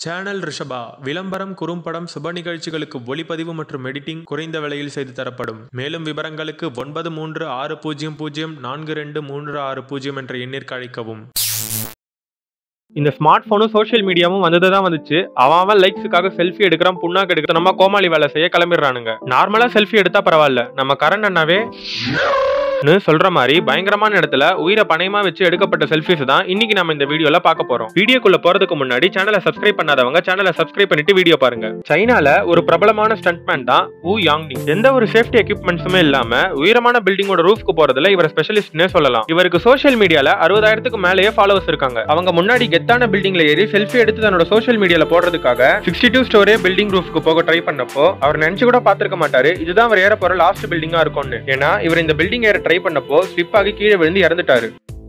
channel Rishabha விளம்பரம் குறும்படம் சுப நிகழ்ச்சிகளுக்கு ஒளிப்பதிவு மற்றும் எடிட்டிங் குறைந்த விலையில் செய்து தரப்படும் மேலும் விவரங்களுக்கு ஒன்பது மூன்று ஆறு பூஜ்ஜியம் பூஜ்ஜியம் நான்கு ரெண்டு மூன்று ஆறு பூஜ்ஜியம் என்ற எண்ணிற்கு அழைக்கவும் இந்த ஸ்மார்ட் போனும் சோஷியல் மீடியாவும் வந்தது தான் வந்துச்சு அவன் அவன் லைக்ஸுக்காக செல்ஃபி எடுக்கிறான் புண்ணாக்கு எடுக்கிறான் நம்ம கோமாளி வேலை செய்ய கிளம்பிடுறானுங்க நார்மலா செல்ஃபி எடுத்தா பரவாயில்ல நம்ம கரண் அண்ணாவே னு சொல்ற மாதிரி பயங்கரமான இடத்துல உயிரை பணையமா வச்சு எடுக்கப்பட்ட செல்ஃபிஸ் தான் இன்னைக்கு நம்ம இந்த வீடியோல பார்க்க போறோம் வீடியோக்குள்ள போறதுக்கு முன்னாடி சேனலை சப்ஸ்கிரைப் பண்ணாதவங்க சேனலை சப்ஸ்கிரைப் பண்ணிட்டு வீடியோ பாருங்க சைனால ஒரு பிரபலமான ஸ்டண்ட்மேன் தான் ஊ யாங்னி எந்த ஒரு சேஃப்டி எக்யூப்மெண்ட்ஸுமே இல்லாம உயரமான பில்டிங்கோட ரூஃப்க்கு போறதுல இவர் ஸ்பெஷலிஸ்ட்னே சொல்லலாம் இவருக்கு சோஷியல் மீடியால அறுபதாயிரத்துக்கு மேலேயே ஃபாலோவர்ஸ் இருக்காங்க அவங்க முன்னாடி கெத்தான பில்டிங்ல ஏறி செல்ஃபி எடுத்து தன்னோட சோஷியல் மீடியால போடுறதுக்காக சிக்ஸ்டி டூ ஸ்டோரே பில்டிங் ரூஃப்க்கு போக ட்ரை பண்ணப்போ அவர் நினைச்சு கூட பார்த்திருக்க மாட்டாரு இதுதான் அவர் ஏற போற லாஸ்ட் பில்டிங்கா இருக்கும்னு ஏன்னா இவர் இந்த பில்டிங் ஏற ட்ரை பண்ணப்போ ஸ்லிப் ஆகி கீழே விழுந்து இறந்துட்டாரு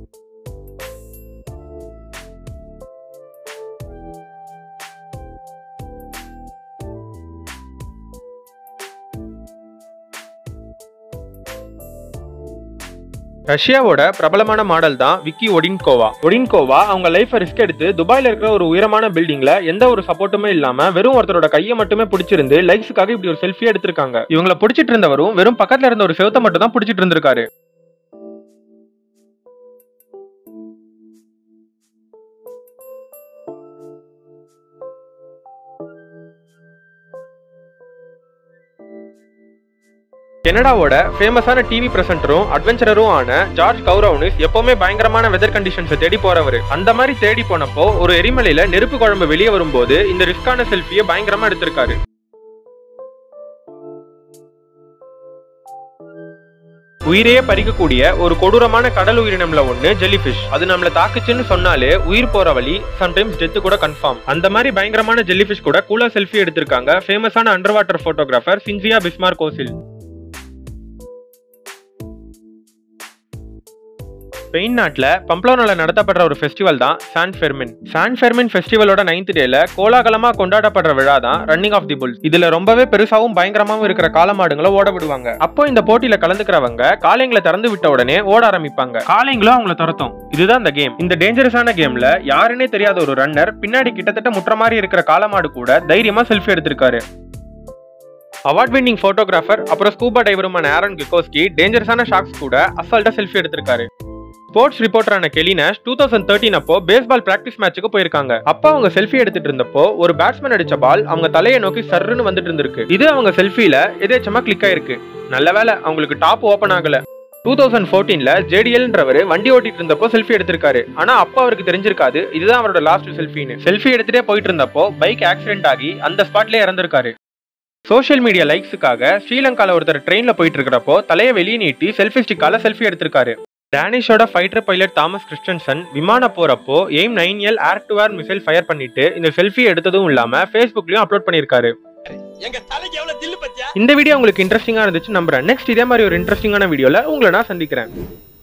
ரஷ்யாவோட பிரபலமான மாடல் தான் விக்கி ஒடின்கோவா ஒடின்கோவா அவங்க லைஃப் ரிஸ்க் எடுத்து துபாயில இருக்கிற ஒரு உயரமான பில்டிங்ல எந்த ஒரு சப்போர்ட்டுமே இல்லாம வெறும் ஒருத்தரோட கையை மட்டுமே பிடிச்சிருந்து லைக்ஸுக்காக இப்படி ஒரு செல்ஃபி எடுத்திருக்காங்க இவங்களை பிடிச்சிட்டு இருந்தவரும் வெறும் பக்கத்துல இருந்த ஒரு செவத்தை மட்டும் தான் பிடிச்சிட்டு இருந்திருக்காரு கனடாவோட ஃபேமஸான டிவி பிரசன்டரும் அட்வென்ச்சரரும் ஆன ஜார்ஜ் கௌரவ்னிஸ் எப்பவுமே பயங்கரமான வெதர் கண்டிஷன்ஸை தேடி போறவர் அந்த மாதிரி தேடி போனப்போ ஒரு எரிமலையில நெருப்பு குழம்பு வெளியே வரும்போது இந்த ரிஸ்கான செல்ஃபியை பயங்கரமா எடுத்திருக்காரு உயிரையே பறிக்கக்கூடிய ஒரு கொடூரமான கடல் உயிரினம்ல ஒண்ணு ஜெல்லிஃபிஷ் அது நம்மள தாக்குச்சுன்னு சொன்னாலே உயிர் போற வழி சம்டைம்ஸ் டெத்து கூட கன்ஃபார்ம் அந்த மாதிரி பயங்கரமான ஜெல்லிஃபிஷ் கூட கூலா செல்ஃபி எடுத்திருக்காங்க ஃபேமஸான அண்டர் வாட்டர் போட்டோகிராஃபர் சின்சியா பிஸ்மார் கோசில் ஸ்பெயின் நாட்டில் பம்ப்ளோனால நடத்தப்படுற ஒரு ஃபெஸ்டிவல் தான் சான் ஃபெர்மின் சான் ஃபெர்மின் ஃபெஸ்டிவலோட நைன்த் டேல கோலாகலமா கொண்டாடப்படுற விழா தான் ரன்னிங் ஆஃப் தி புல்ஸ் இதுல ரொம்பவே பெருசாவும் பயங்கரமாவும் இருக்கிற காலமாடுங்களை ஓட விடுவாங்க அப்போ இந்த போட்டியில கலந்துக்கிறவங்க காளைங்களை திறந்து விட்ட உடனே ஓட ஆரம்பிப்பாங்க காளைங்களும் அவங்கள துரத்தும் இதுதான் இந்த கேம் இந்த டேஞ்சரஸான கேம்ல யாருன்னே தெரியாத ஒரு ரன்னர் பின்னாடி கிட்டத்தட்ட முற்ற மாதிரி இருக்கிற காலமாடு கூட தைரியமா செல்ஃபி எடுத்திருக்காரு அவார்ட் வின்னிங் போட்டோகிராஃபர் அப்புறம் ஸ்கூபா டைவருமான ஆரன் கிகோஸ்கி டேஞ்சரஸான ஷாக்ஸ் கூட அசால்ட்டா செல்ஃபி எடுத்திருக்காரு ஸ்போர்ட்ஸ் ரிப்போர்ட்டரான கெலினாஷ் டூ தௌசண்ட் தேர்ட்டின் அப்போ பேஸ்பால் பிராக்டிஸ் மேட்சுக்கு போயிருக்காங்க அப்போ அவங்க செல்ஃபி எடுத்துட்டு இருந்தப்போ ஒரு பேட்ஸ்மேன் அடிச்ச பால் அவங்க தலையை நோக்கி சர்ருன்னு வந்துட்டு இருந்திருக்கு இது அவங்க செல்ஃபில எதேச்சமா கிளிக் ஆயிருக்கு நல்ல வேலை அவங்களுக்கு டாப் ஓபன் ஆகல டூ தௌசண்ட் ஃபோர்டீன்ல ஜேடிஎல்ன்றவர் வண்டி ஓட்டிட்டு இருந்தப்போ செல்ஃபி எடுத்திருக்காரு ஆனா அப்போ அவருக்கு தெரிஞ்சிருக்காது இதுதான் அவரோட லாஸ்ட் செல்ஃபின்னு செல்ஃபி எடுத்துட்டே போயிட்டு இருந்தப்போ பைக் ஆக்சிடென்ட் ஆகி அந்த ஸ்பாட்லயே இறந்திருக்காரு சோஷியல் மீடியா லைக்ஸுக்காக ஸ்ரீலங்கால ஒருத்தர் ட்ரெயின்ல போயிட்டு இருக்கிறப்போ தலையை வெளியே நீட்டி செல்ஃபி ஸ்டிக்கால செல்ஃபி எடுத்திருக்காரு டேனிஷோட ஃபைட்டர் பைலட் தாமஸ் கிறிஸ்டன்சன் விமான போறப்போ AIM nine L air to air missile fire பண்ணிட்டு இந்த செல்ஃபி எடுத்ததும் இல்லாம ஃபேஸ்புக்லயும் அப்லோட் பண்ணியிருக்காரு எங்க தலைக்கு எவ்வளவு தில்லு பத்தியா இந்த வீடியோ உங்களுக்கு இன்ட்ரெஸ்டிங்கா இருந்துச்சு நம்புறேன் நெக்ஸ்ட் இதே மாதிரி ஒரு இன்ட்ரெஸ்டிங்கான வீடியோல உங்களை நான் சந்திக்கிறேன்